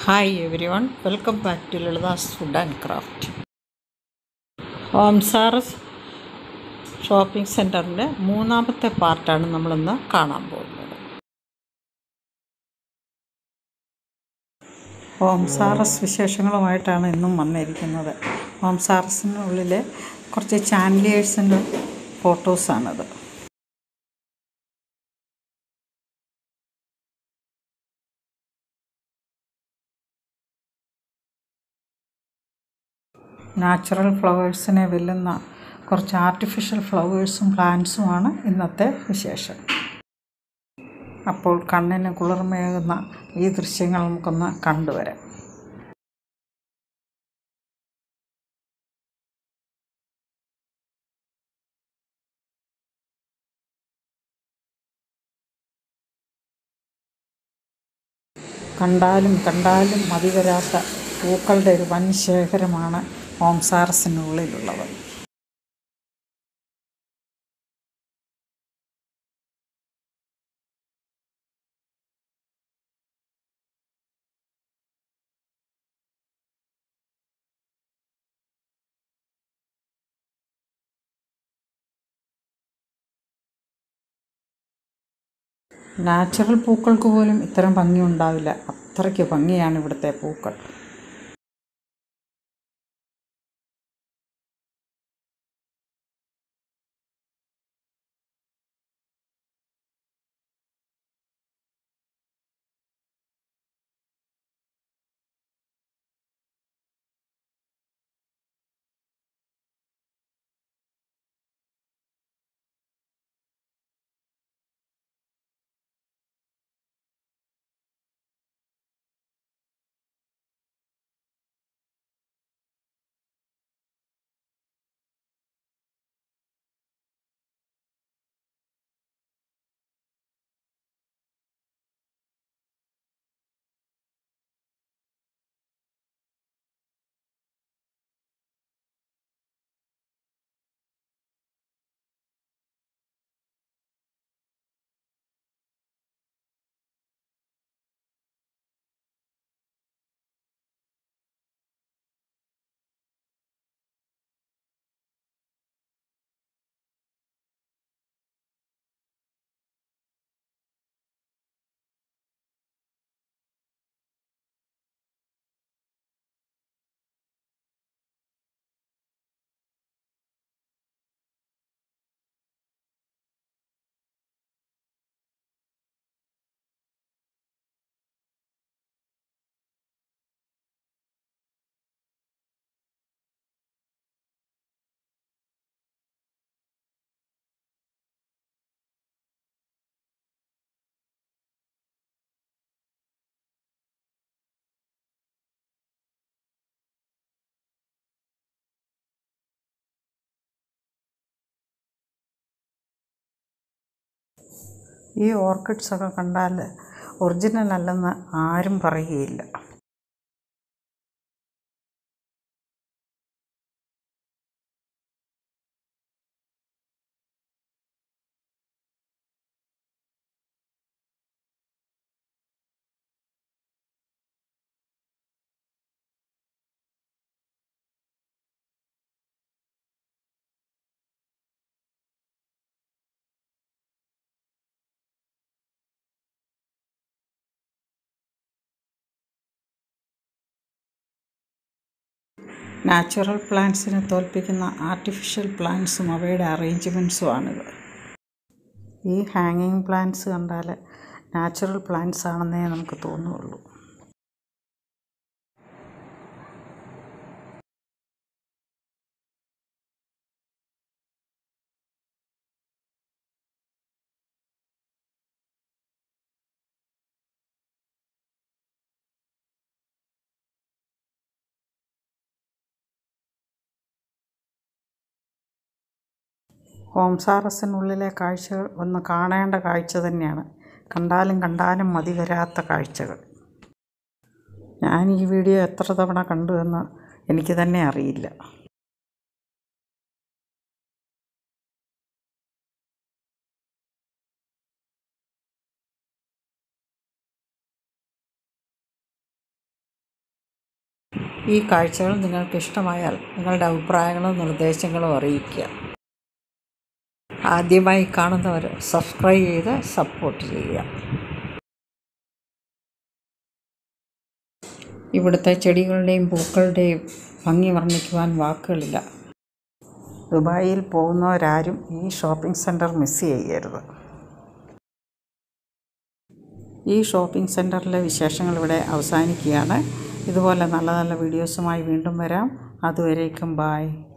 hi everyone welcome back to Lalitha's food and craft ഹോംസാറസ് shopping സെൻറ്ററിൻ്റെ മൂന്നാമത്തെ പാർട്ടാണ് നമ്മളിന്ന് കാണാൻ പോകുന്നത് ഹോംസാറസ് വിശേഷങ്ങളുമായിട്ടാണ് ഇന്നും വന്നിരിക്കുന്നത് ഹോംസാറസിനുള്ളിലെ കുറച്ച് ചാൻലിയേഴ്സിൻ്റെ ഫോട്ടോസാണിത് നാച്ചുറൽ ഫ്ലവേഴ്സിനെ വെല്ലുന്ന കുറച്ച് ആർട്ടിഫിഷ്യൽ ഫ്ലവേഴ്സും പ്ലാന്റ്സുമാണ് ഇന്നത്തെ വിശേഷം അപ്പോൾ കണ്ണിന് കുളിർമയേകുന്ന ഈ ദൃശ്യങ്ങൾ നമുക്കൊന്ന് കണ്ടുവരാം കണ്ടാലും കണ്ടാലും മതി വരാത്ത പൂക്കളുടെ ഒരു വൻ ശേഖരമാണ് ഓംസാറസിനുള്ളിലുള്ളത് നാച്ചുറൽ പൂക്കൾക്ക് പോലും ഇത്തരം ഭംഗി ഉണ്ടാവില്ല അത്രയ്ക്ക് ഭംഗിയാണ് ഇവിടുത്തെ പൂക്കൾ ഈ ഓർക്കിഡ്സൊക്കെ കണ്ടാൽ ഒറിജിനൽ അല്ലെന്ന് ആരും പറയുകയില്ല നാച്ചുറൽ പ്ലാന്റ്സിനെ തോൽപ്പിക്കുന്ന ആർട്ടിഫിഷ്യൽ പ്ലാന്റ്സും അവയുടെ അറേഞ്ച്മെൻറ്റ്സുമാണിത് ഈ ഹാങ്ങിങ് പ്ലാന്റ്സ് കണ്ടാൽ നാച്ചുറൽ പ്ലാന്റ്സ് ആണെന്നേ നമുക്ക് തോന്നുകയുള്ളൂ ഹോംസാറസിനുള്ളിലെ കാഴ്ചകൾ ഒന്ന് കാണേണ്ട കാഴ്ച തന്നെയാണ് കണ്ടാലും കണ്ടാലും മതി വരാത്ത കാഴ്ചകൾ ഞാൻ ഈ വീഡിയോ എത്ര തവണ കണ്ടു എന്ന് എനിക്ക് തന്നെ അറിയില്ല ഈ കാഴ്ചകൾ നിങ്ങൾക്ക് ഇഷ്ടമായാൽ നിങ്ങളുടെ അഭിപ്രായങ്ങളും നിർദ്ദേശങ്ങളും അറിയിക്കുക ആദ്യമായി കാണുന്നവർ സബ്സ്ക്രൈബ് ചെയ്ത് സപ്പോർട്ട് ചെയ്യുക ഇവിടുത്തെ ചെടികളുടെയും പൂക്കളുടെയും ഭംഗി വർണ്ണിക്കുവാൻ വാക്കുകളില്ല ദുബായിൽ പോകുന്നവരാരും ഈ ഷോപ്പിംഗ് സെൻറ്റർ മിസ് ചെയ്യരുത് ഈ ഷോപ്പിംഗ് സെൻറ്ററിലെ വിശേഷങ്ങൾ ഇവിടെ അവസാനിക്കുകയാണ് ഇതുപോലെ നല്ല നല്ല വീഡിയോസുമായി വീണ്ടും വരാം അതുവരേക്കും ബായ്